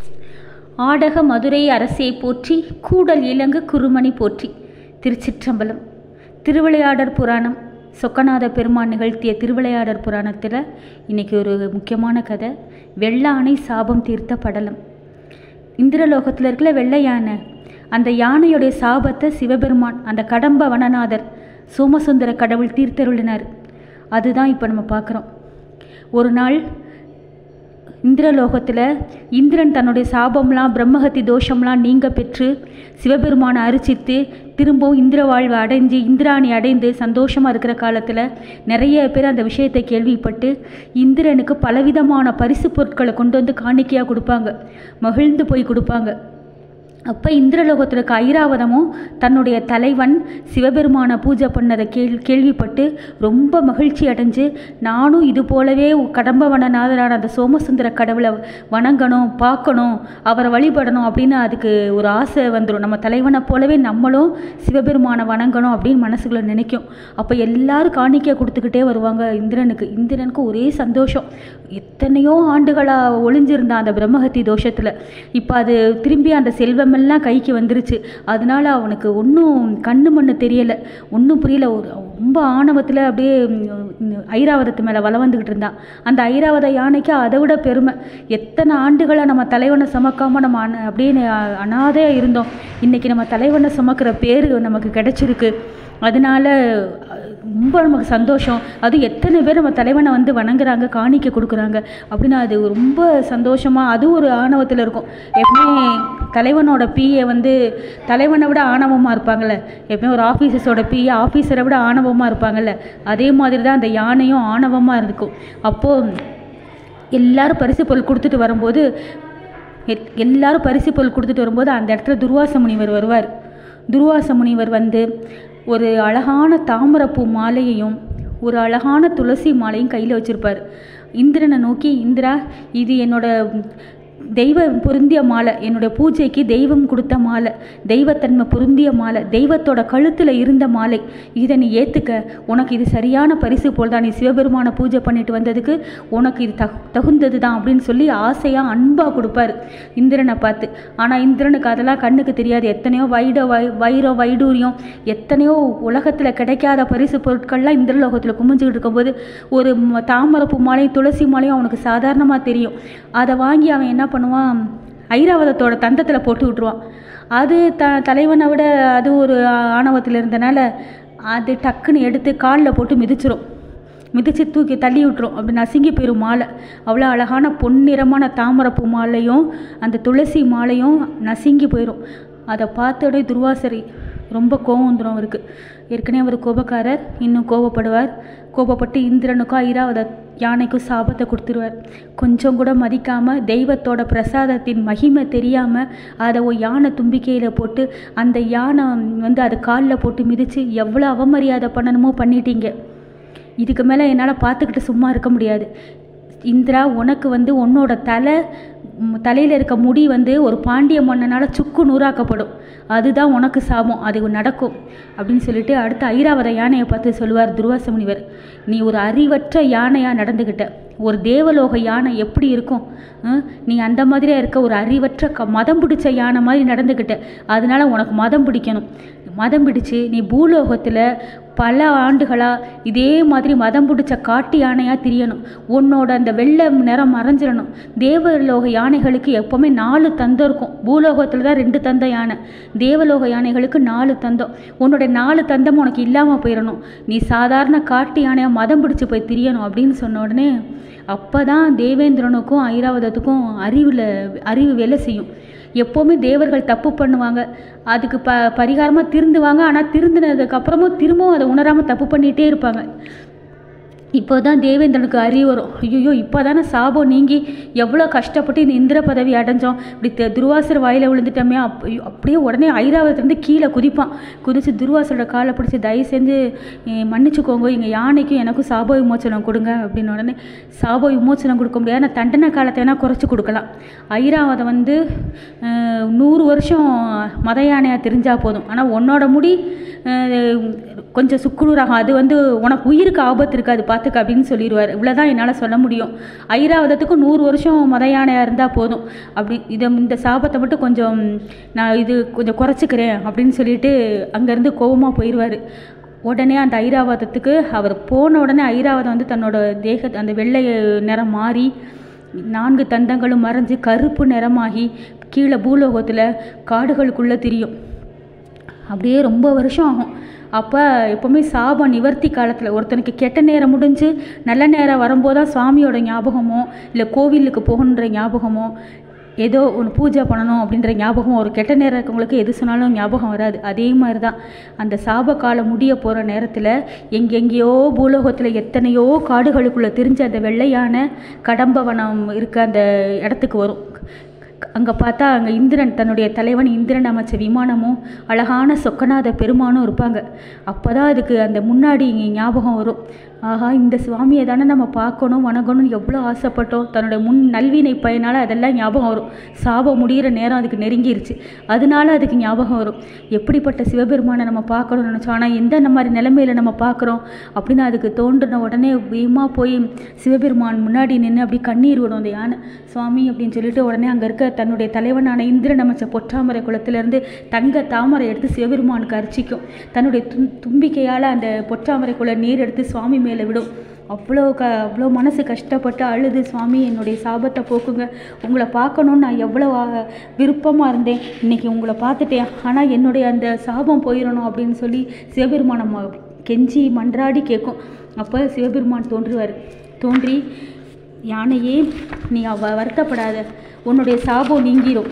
ஆடக மதுரை அரசே போற்றி கூடல் இலங்கு குருமணி போற்றி திருச்சிற்றம்பலம் திருவிளையாடற் புராணம் சொக்கநாத பெருமான் நிகழ்த்திய திருவிளையாடற் புராணத்தில் இன்றைக்கி ஒரு முக்கியமான கதை வெள்ளானை சாபம் தீர்த்த படலம் இந்திரலோகத்தில் இருக்கிற வெள்ளை யானை அந்த யானையுடைய சாபத்தை சிவபெருமான் அந்த கடம்ப வனநாதர் சோமசுந்தர கடவுள் தீர்த்தருளினார் அதுதான் இப்போ நம்ம பார்க்குறோம் ஒரு நாள் இந்திரலோகத்தில் இந்திரன் தன்னுடைய சாபம்லாம் பிரம்மஹத்தி தோஷம்லாம் நீங்க பெற்று சிவபெருமானை அரிசித்து திரும்பவும் இந்திர வாழ்வை அடைஞ்சு இந்திராணி அடைந்து சந்தோஷமாக இருக்கிற காலத்தில் நிறைய பேர் அந்த விஷயத்தை கேள்விப்பட்டு இந்திரனுக்கு பலவிதமான பரிசு பொருட்களை கொண்டு வந்து காணிக்கையாக கொடுப்பாங்க மகிழ்ந்து போய் கொடுப்பாங்க அப்போ இந்திரலோகத்தில் இருக்க ஐராவதமும் தன்னுடைய தலைவன் சிவபெருமானை பூஜை பண்ணதை கேள் கேள்விப்பட்டு ரொம்ப மகிழ்ச்சி அடைஞ்சு நானும் இது போலவே கடம்பவனநாதரான அந்த சோமசுந்தர கடவுளை வணங்கணும் பார்க்கணும் அவரை வழிபடணும் அப்படின்னு அதுக்கு ஒரு ஆசை வந்துடும் நம்ம தலைவனை போலவே நம்மளும் சிவபெருமானை வணங்கணும் அப்படின்னு மனசுக்குள்ள நினைக்கும் அப்போ எல்லாரும் காணிக்கை கொடுத்துக்கிட்டே வருவாங்க இந்திரனுக்கு இந்திரனுக்கு ஒரே சந்தோஷம் எத்தனையோ ஆண்டுகளாக ஒளிஞ்சிருந்த அந்த பிரம்மஹத்தி தோஷத்தில் இப்போ அது திரும்பி அந்த செல்வமெல்லாம் கைக்கு வந்துருச்சு அதனால அவனுக்கு ஒன்றும் கண்ணு மண்ணு தெரியலை ஒன்றும் புரியல ஒரு ரொம்ப ஆணவத்தில் அப்படியே ம், ஐராவதத்து மேலே வள வந்துக்கிட்டு இருந்தான் அந்த ஐராவத யானைக்கு அதை விட பெருமை எத்தனை ஆண்டுகளாக நம்ம தலைவனை சுமக்காமல் நம்ம அன அப்படியே ந- அனாதையாக இருந்தோம் இன்றைக்கி நம்ம தலைவனை சுமக்கிற பேர் நமக்கு கிடைச்சிருக்கு அதனால அஹ், ரொம்ப நமக்கு சந்தோஷம் அது எத்தனை பேர் நம்ம தலைவனை வந்து வணங்குறாங்க காணிக்கை கொடுக்குறாங்க அப்படின்னு அது ரொம்ப சந்தோஷமாக அது ஒரு ஆணவத்தில் இருக்கும் எப்பவுமே தலைவனோட பிஏ வந்து தலைவனை விட ஆணவமாக இருப்பாங்கள்ல எப்பவுமே ஒரு ஆஃபீஸர்ஸோட பிஏ ஆஃபீஸரை விட ஆணவமாக இருப்பாங்கல்ல அதே மாதிரி தான் அந்த யானையும் ஆணவமாக இருக்கும் அப்போது எல்லாரும் பரிசு பொருள் கொடுத்துட்டு வரும்போது எல்- எல்லாரும் பரிசு பொருள் கொடுத்துட்டு வரும்போது அந்த இடத்துல துர்வாச முனிவர் வருவார் துர்வாச முனிவர் வந்து ஒரு அழகான தாமரைப்பூ மாலையையும் ஒரு அழகான துளசி மாலையும் கையில் வச்சுருப்பார் இந்திரனை நோக்கி இந்திரா இது என்னோட தெய்வம் பொருந்திய மாலை என்னுடைய பூஜைக்கு தெய்வம் கொடுத்த மாலை தெய்வத்தன்மை பொருந்திய மாலை தெய்வத்தோட கழுத்தில் இருந்த மாலை இதை நீ ஏற்றுக்க உனக்கு இது சரியான பரிசு போல் தான் நீ சிவபெருமானை பூஜை பண்ணிட்டு வந்ததுக்கு உனக்கு இது தகு தகுந்தது தான் அப்படின்னு சொல்லி ஆசையாக அன்பாக கொடுப்பாரு இந்திரனை பார்த்து ஆனால் இந்திரனுக்கு அதெல்லாம் கண்ணுக்கு தெரியாது எத்தனையோ வைட வை வைரம் வைடூரியம் எத்தனையோ உலகத்தில் கிடைக்காத பரிசு பொருட்கள்லாம் இந்திரலோகத்தில் குமிஞ்சுக்கிட்டு இருக்கும்போது ஒரு ம- தாமரைப்பூ மாலையும் துளசி மாலையும் அவனுக்கு சாதாரணமாக தெரியும் அதை வாங்கி அவன் என்ன பண்ணுவான் ஐராவதத்தோட தந்தத்தில் போட்டு விட்ருவான் அது த தலைவனை விட அது ஒரு ஆணவத்தில் இருந்தனால அது டக்குன்னு எடுத்து காலில் போட்டு மிதிச்சிரும் மிதித்து தூக்கி தள்ளி விட்டுரும் அப்படி நசுங்கி போயிடும் மாலை அவ்வளோ அழகான பொன்னிறமான தாமரைப்பூ மாலையும் அந்த துளசி மாலையும் நசுங்கி போயிடும் அதை பார்த்த உடனே துர்வாசரி ரொம்ப கோவம் வந்துடும் அவருக்கு ஏற்கனவே அவர் கோபக்காரர் இன்னும் கோபப்படுவார் கோபப்பட்டு இந்திரனுக்கும் ஐராவத யானைக்கும் சாபத்தை கொடுத்துருவார் கொஞ்சம் கூட மதிக்காமல் தெய்வத்தோட பிரசாதத்தின் மகிமை தெரியாமல் அதை ஒரு யானை தும்பிக்கையில் போட்டு அந்த யானை வந்து அது காலில் போட்டு மிதித்து எவ்வளோ அவமரியாதை பண்ணணுமோ பண்ணிட்டீங்க இதுக்கு மேலே என்னால் பார்த்துக்கிட்டு சும்மா இருக்க முடியாது இந்திரா உனக்கு வந்து உன்னோட தலை தலையில் இருக்க முடி வந்து ஒரு பாண்டிய மன்னனால் சுக்கு நூறாக்கப்படும் அதுதான் உனக்கு சாபம் அது நடக்கும் அப்படின்னு சொல்லிட்டு அடுத்து ஐராவத யானையை பார்த்து சொல்லுவார் துர்வாச முனிவர் நீ ஒரு அறிவற்ற யானையாக நடந்துக்கிட்ட ஒரு தேவலோக யானை எப்படி இருக்கும் ஹம்? நீ அந்த மாதிரியா இருக்க ஒரு அறிவற்ற க மதம் பிடிச்ச யானை மாதிரி நடந்துக்கிட்ட அதனால உனக்கு மதம் பிடிக்கணும் மதம் பிடிச்சு நீ பூலோகத்தில் பல ஆண்டுகளாக இதே மாதிரி மதம் பிடிச்ச காட்டு யானையாக திரியணும் உன்னோட அந்த வெள்ளை நிறம் மறைஞ்சிடணும் தேவலோக யானைகளுக்கு எப்போவுமே நாலு தந்தம் இருக்கும் பூலோகத்தில் தான் ரெண்டு தந்தம் யானை தேவலோக யானைகளுக்கு நாலு தந்தம் உன்னோட நாலு தந்தம் உனக்கு இல்லாமல் போயிடணும் நீ சாதாரண காட்டு யானையாக மதம் பிடிச்சு போய் திரியணும் அப்படின்னு சொன்ன உடனே அப்போ தான் தேவேந்திரனுக்கும் ஐராவதத்துக்கும் அறிவில் அறிவு வேலை செய்யும் எப்போவுமே தேவர்கள் தப்பு பண்ணுவாங்க அதுக்கு ப பரிகாரமாக திருந்துவாங்க ஆனால் திருந்தினதுக்கப்புறமும் திரும்பவும் அதை உணராமல் தப்பு பண்ணிகிட்டே இருப்பாங்க இப்போ தான் தேவேந்திரனுக்கு அறிவு வரும் ஐயோ இப்போ தானே சாபம் நீங்கி எவ்வளோ கஷ்டப்பட்டு இந்த இந்திர பதவி அடைஞ்சோம் இப்படி த- துர்வாசர் வாயில் விழுந்துட்டோமே அப் ஐயோ, அப்படியே உடனே ஐராவதத்துலேருந்து கீழே குதிப்பான் குதித்து துர்வாசரோட காலை பிடிச்சி தயவு செஞ்சு eh, மன்னிச்சுக்கோங்க எங்கள் யானைக்கும் எனக்கும் சாப விமோச்சனம் கொடுங்க அப்படின்னு உடனே சாப விமோச்சனம் கொடுக்க முடியாது ஆனால் தண்டனை காலத்தை வேணால் குறைச்சி கொடுக்கலாம் ஐராவதம் வந்து அஹ், நூறு வருஷம் மத யானையாக தெரிஞ்சால் போதும் ஆனால் உன்னோட முடி அஹ், கொஞ்சம் சுக்குநூறாகும் அது வந்து உனக்கு உயிருக்கு ஆபத்து இருக்காது பார்த்துக்க அப்படின்னு சொல்லிடுவார் இவ்வளோதான் என்னால் சொல்ல முடியும் ஐராவதத்துக்கும் நூறு வருஷம் மத யானையாக இருந்தால் போதும் அப்படி இதை இந்த சாபத்தை மட்டும் கொஞ்சம் நான் இது கொஞ்சம் குறைச்சிக்கிறேன் அப்படின்னு சொல்லிட்டு அங்கேருந்து கோபமாக போயிடுவார் உடனே அந்த ஐராவதத்துக்கு அவர் போன உடனே ஐராவதம் வந்து தன்னோட தேக அந்த வெள்ளை நிறம் மாறி நான்கு தந்தங்களும் மறைஞ்சு கருப்பு நிறமாகி கீழே பூலோகத்தில் காடுகளுக்குள்ளே திரியும் அப்படியே ரொம்ப வருஷம் ஆகும் அப்போ எப்போவுமே சாப நிவர்த்தி காலத்தில் ஒருத்தனுக்கு கெட்ட நேரம் முடிஞ்சு நல்ல நேரம் வரும்போது தான் சுவாமியோட ஞாபகமோ இல்லை கோவிலுக்கு போகணுன்ற ஞாபகமோ ஏதோ ஒன்று பூஜை பண்ணணும் அப்படின்ற ஞாபகம் ஒரு கெட்ட நேரம் இருக்கவங்களுக்கு எது சொன்னாலும் ஞாபகம் வராது அதே மாதிரி தான் அந்த சாப காலம் முடிய போகிற நேரத்தில் எங்கெங்கேயோ பூலோகத்தில் எத்தனையோ காடுகளுக்குள்ளே தெரிஞ்ச அந்த வெள்ளையான கடம்பவனம் இருக்க அந்த இடத்துக்கு வரும் அங்கே பார்த்தா அங்கே இந்திரன் தன்னுடைய தலைவன் இந்திரன் அமைச்ச விமானமும் அழகான சொக்கநாத பெருமானும் இருப்பாங்க அப்போ தான் அதுக்கு அந்த முன்னாடி இங்கே ஞாபகம் வரும் ஆஹா இந்த சுவாமியை தானே நம்ம பார்க்கணும் வணங்கணும்னு எவ்வளோ ஆசைப்பட்டோம் தன்னோட முன் நல்வினை பயனால் அதெல்லாம் ஞாபகம் வரும் சாபம் முடிகிற நேரம் அதுக்கு நெருங்கிருச்சு அதனால அதுக்கு ஞாபகம் வரும் எப்படிப்பட்ட சிவபெருமானை நம்ம பார்க்கணும்னு நினச்சோம் ஆனால் எந்த மாதிரி நிலைமையில் நம்ம பார்க்குறோம் அப்படின்னு அதுக்கு தோன்றின உடனே வேகமாக போய் சிவபெருமான் முன்னாடி நின்று அப்படி கண்ணீர் விடும் அந்த யானை சுவாமி அப்படின்னு சொல்லிட்டு உடனே அங்கே இருக்க தன்னுடைய தலைவனான இந்திரன் அமைச்ச பொற்றாமரை குளத்திலேருந்து தங்க தாமரை எடுத்து சிவபெருமானுக்கு அர்ச்சிக்கும் தன்னுடைய தும் தும்பிக்கையால் அந்த பொற்றாமரை குள நீர் எடுத்து சுவாமி மேலே விடும் அவ்வளோ க அவ்வளோ மனசு கஷ்டப்பட்டு அழுது சுவாமி என்னுடைய சாபத்தை போக்குங்க உங்களை பார்க்கணுன்னு நான் எவ்வளோ விருப்பமாக இருந்தேன் இன்றைக்கி உங்களை பார்த்துட்டேன் ஆனால் என்னுடைய அந்த சாபம் போயிடணும் அப்படின்னு சொல்லி சிவபெருமானை ம- கெஞ்சி மன்றாடி கேட்கும் அப்போ சிவபெருமான் தோன்றுவார் தோன்றி யானையே நீ அவ வருத்தப்படாத உன்னுடைய சாபம் நீங்கிரும்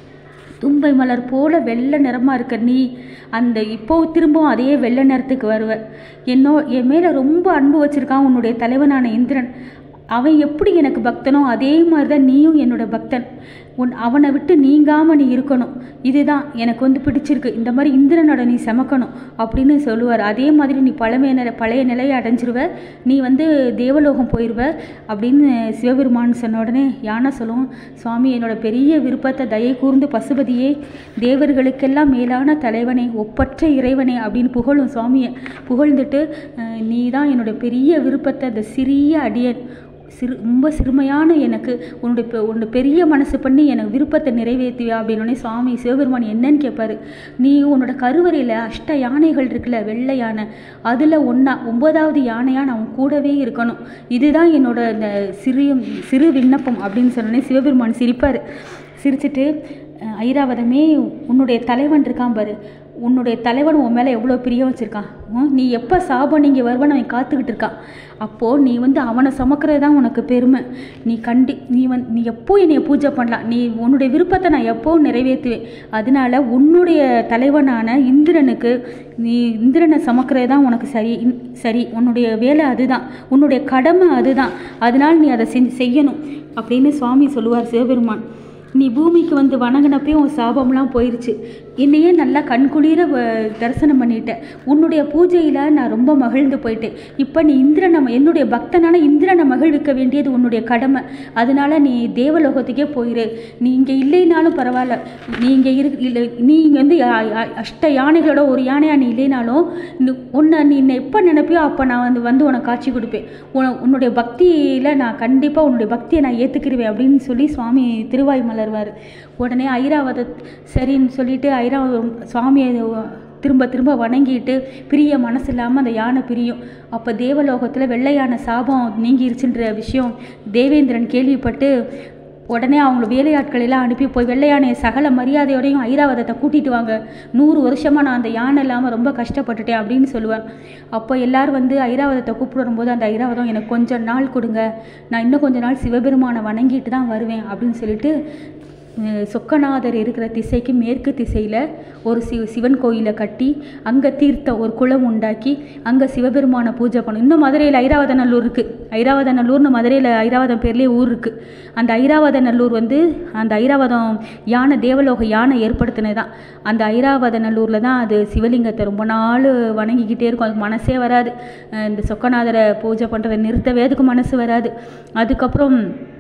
தும்பை மலர் போல வெள்ளை நிறமாக இருக்க நீ அந்த இப்போ திரும்பவும் அதே வெள்ளை நிறத்துக்கு வருவ என்னோ என் மேலே ரொம்ப அன்பு வச்சிருக்கான் உன்னுடைய தலைவனான இந்திரன் அவன் எப்படி எனக்கு பக்தனோ அதே மாதிரி தான் நீயும் என்னோட பக்தன் உன் அவனை விட்டு நீங்காமல் நீ இருக்கணும் இதுதான் எனக்கு வந்து பிடிச்சிருக்கு இந்த மாதிரி இந்திரனோட நீ செமக்கணும் அப்படின்னு சொல்லுவார் அதே மாதிரி நீ பழமைய நிலை பழைய நிலையை அடைஞ்சிருவ நீ வந்து தேவலோகம் போயிடுவ அப்படின்னு சிவபெருமான் சொன்ன உடனே யானை சொல்லும் சுவாமி என்னோட பெரிய விருப்பத்தை தயை கூர்ந்து பசுபதியே தேவர்களுக்கெல்லாம் மேலான தலைவனே ஒப்பற்ற இறைவனே அப்படின்னு புகழும் சுவாமியை புகழ்ந்துட்டு அஹ், நீ தான் என்னோட பெரிய விருப்பத்தை அந்த சிறிய அடியன் சிறு ரொம்ப சிறுமையான எனக்கு உன்னுடைய பெ- உன்னோட பெரிய மனசு பண்ணி எனக்கு விருப்பத்தை நிறைவேற்றுவியா அப்படின்னோடனே சுவாமி சிவபெருமான் என்னன்னு கேட்பாரு நீ உன்னோட கருவறையில் அஷ்ட யானைகள் இருக்குல்ல வெள்ளை யானை அதில் ஒன்றா ஒன்பதாவது யானையாக நான் உன் கூடவே இருக்கணும் இதுதான் என்னோட இந்த சிறிய சிறு விண்ணப்பம் அப்படின்னு சொன்னோடனே சிவபெருமான் சிரிப்பார் சிரிச்சிட்டு அஹ், ஐராவதமே உன்னுடைய தலைவன் இருக்கான் பாரு உன்னுடைய தலைவன் உன் மேலே எவ்வளோ பிரியம் வச்சுருக்கான் உம், நீ எப்போ சாபம் நீங்கள் வருவன்னு அவன் காத்துக்கிட்டு இருக்கான் அப்போது நீ வந்து அவனை சுமக்கிறது தான் உனக்கு பெருமை நீ கண்டி நீ வந்து நீ எப்போ என்னைய பூஜை பண்ணலாம் நீ உன்னுடைய விருப்பத்தை நான் எப்போவும் நிறைவேற்றுவேன் அதனால உன்னுடைய தலைவனான இந்திரனுக்கு நீ இந்திரனை சுமக்கிறது தான் உனக்கு சரி இன்- சரி உன்னுடைய வேலை அதுதான் உன்னுடைய கடமை அதுதான் அதனால நீ அதை செஞ்சு செய்யணும் அப்படின்னு சுவாமி சொல்லுவார் சிவபெருமான் நீ பூமிக்கு வந்து வணங்கினப்பே உன் சாபம்லாம் போயிருச்சு என்னையே நல்லா கண்குளிர வ- தரிசனம் பண்ணிட்டேன் உன்னுடைய பூஜையில் நான் ரொம்ப மகிழ்ந்து போயிட்டேன் இப்போ நீ இந்திரனை என்னுடைய பக்தனான இந்திரனை மகிழ்விக்க வேண்டியது உன்னுடைய கடமை அதனால நீ தேவலோகத்துக்கே போயிரு நீ இங்கே இல்லைனாலும் பரவாயில்ல நீ இங்கே இரு இல்லை நீ இங்கே வந்து அ- அ- அஷ்ட யானைகளோட ஒரு யானையாக நீ இல்லைனாலும் நீ- உன்னை நீ என்னை எப்போ நினைப்பியோ அப்போ நான் வந்து வந்து உனக்கு காட்சி கொடுப்பேன் உன உன்னுடைய பக்தியில் நான் கண்டிப்பாக உன்னுடைய பக்தியை நான் ஏற்றுக்கிருவேன் அப்படின்னு சொல்லி சுவாமி திருவாய் மலர்வார் உடனே ஐராவத சரின்னு சொல்லிட்டு ஐராவதம் சுவாமியை திரும்ப திரும்ப வணங்கிட்டு பிரிய மனசு இல்லாமல் அந்த யானை பிரியும் அப்போ தேவலோகத்தில் வெள்ளை யானை சாபம் நீங்கிருச்சுன்ற விஷயம் தேவேந்திரன் கேள்விப்பட்டு உடனே அவங்க வேலையாட்கள் எல்லாம் அனுப்பி போய் வெள்ளை யானையை சகல மரியாதையோடையும் ஐராவதத்தை கூட்டிட்டு வாங்க நூறு வருஷமாக நான் அந்த யானை இல்லாமல் ரொம்ப கஷ்டப்பட்டுட்டேன் அப்படின்னு சொல்லுவேன் அப்போ எல்லாரும் வந்து ஐராவதத்தை கூப்பிட்டு வரும்போது அந்த ஐராவதம் எனக்கு கொஞ்சம் நாள் கொடுங்க நான் இன்னும் கொஞ்ச நாள் சிவபெருமானை வணங்கிட்டு தான் வருவேன் அப்படின்னு சொல்லிட்டு அஹ், சொக்கநாதர் இருக்கிற திசைக்கு மேற்கு திசையில் ஒரு சி சிவன் கோயிலை கட்டி அங்கே தீர்த்தம் ஒரு குளம் உண்டாக்கி அங்கே சிவபெருமானை பூஜை பண்ணும் இன்னும் மதுரையில் ஐராவதநல்லூர் இருக்குது ஐராவதநல்லூர்னு மதுரையில் ஐராவதம் பேர்லேயே ஊர் இருக்குது அந்த ஐராவதநல்லூர் வந்து அந்த ஐராவதம் யானை தேவலோக யானை ஏற்படுத்தினது தான் அந்த ஐராவதநல்லூரில் தான் அது சிவலிங்கத்தை ரொம்ப நாள் வணங்கிக்கிட்டே இருக்கும் அதுக்கு மனசே வராது அஹ் இந்த சொக்கநாதரை பூஜை பண்ணுறதை நிறுத்தவே அதுக்கு மனசு வராது அதுக்கப்புறம்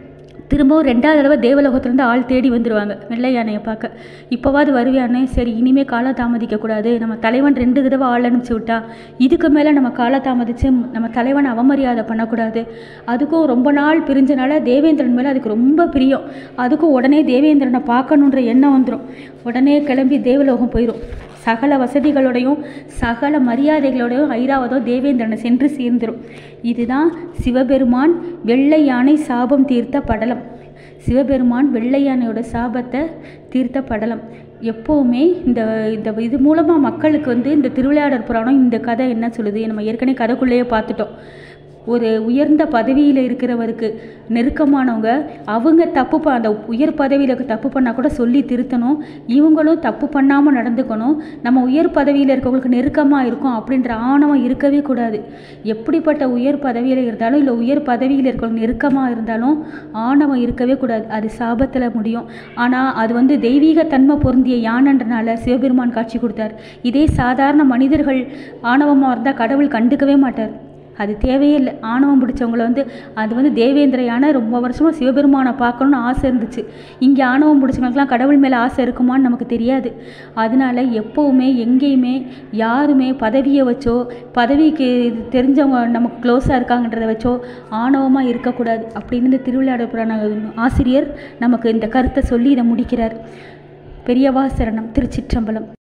திரும்பவும் ரெண்டாவது தடவை தேவலோகத்துலேருந்து ஆள் தேடி வந்துடுவாங்க வெள்ளை யானையை பார்க்க இப்போவாது வருவியானே சரி இனிமேல் கால தாமதிக்கக்கூடாது நம்ம தலைவன் ரெண்டு தடவை ஆள் அனுப்பிச்சி விட்டா இதுக்கு மேலே நம்ம கால தாமதித்து நம்ம தலைவனை அவமரியாதை பண்ணக்கூடாது அதுக்கும் ரொம்ப நாள் பிரிஞ்சனால தேவேந்திரன் மேலே அதுக்கு ரொம்ப பிரியம் அதுக்கும் உடனே தேவேந்திரனை பார்க்கணுன்ற எண்ணம் வந்துடும் உடனே கிளம்பி தேவலோகம் போயிடும் சகல வசதிகளோடையும் சகல மரியாதைகளோடையும் ஐராவதம் தேவேந்திரனை சென்று சேர்ந்துடும் இதுதான் சிவபெருமான் வெள்ளை யானை சாபம் தீர்த்த படலம் சிவபெருமான் வெள்ளை யானையோட சாபத்தை தீர்த்த படலம் எப்போவுமே இந்த இந்த இது மூலமாக மக்களுக்கு வந்து இந்த திருவிளையாடற் புராணம் இந்த கதை என்ன சொல்லுது நம்ம ஏற்கனவே கதைக்குள்ளேயே பார்த்துட்டோம் ஒரு உயர்ந்த பதவியில் இருக்கிறவருக்கு நெருக்கமானவங்க அவங்க தப்பு ப அந்த உயர் பதவியில் தப்பு பண்ணால் கூட சொல்லி திருத்தணும் இவங்களும் தப்பு பண்ணாமல் நடந்துக்கணும் நம்ம உயர் பதவியில் இருக்கவங்களுக்கு நெருக்கமாக இருக்கும் அப்படின்ற ஆணவம் இருக்கவே கூடாது எப்படிப்பட்ட உயர் பதவியில் இருந்தாலும் இல்லை உயர் பதவியில் இருக்கவங்க நெருக்கமாக இருந்தாலும் ஆணவம் இருக்கவே கூடாது அது சாபத்தில் முடியும் ஆனால் அது வந்து தெய்வீக தன்மை பொருந்திய யானைன்றனால சிவபெருமான் காட்சி கொடுத்தார் இதே சாதாரண மனிதர்கள் ஆணவமாக இருந்தால் கடவுள் கண்டுக்கவே மாட்டார் அது தேவையே இல்லை ஆணவம் பிடிச்சவங்கள வந்து அது வந்து தேவேந்திர யானை ரொம்ப வருஷமாக சிவபெருமானை பார்க்கணுன்னு ஆசை இருந்துச்சு இங்கே ஆணவம் பிடிச்சவங்களுக்குலாம் கடவுள் மேலே ஆசை இருக்குமான்னு நமக்கு தெரியாது அதனால எப்போவுமே எங்கேயுமே யாருமே பதவியை வச்சோ பதவிக்கு இது தெரிஞ்சவங்க நமக்கு க்ளோஸாக இருக்காங்கன்றதை வச்சோ ஆணவமாக இருக்கக்கூடாது அப்படின்னு இந்த திருவிளையாடல் புராண ஆசிரியர் நமக்கு இந்த கருத்தை சொல்லி இதை முடிக்கிறார் பெரியவா சரணம் திருச்சிற்றம்பலம்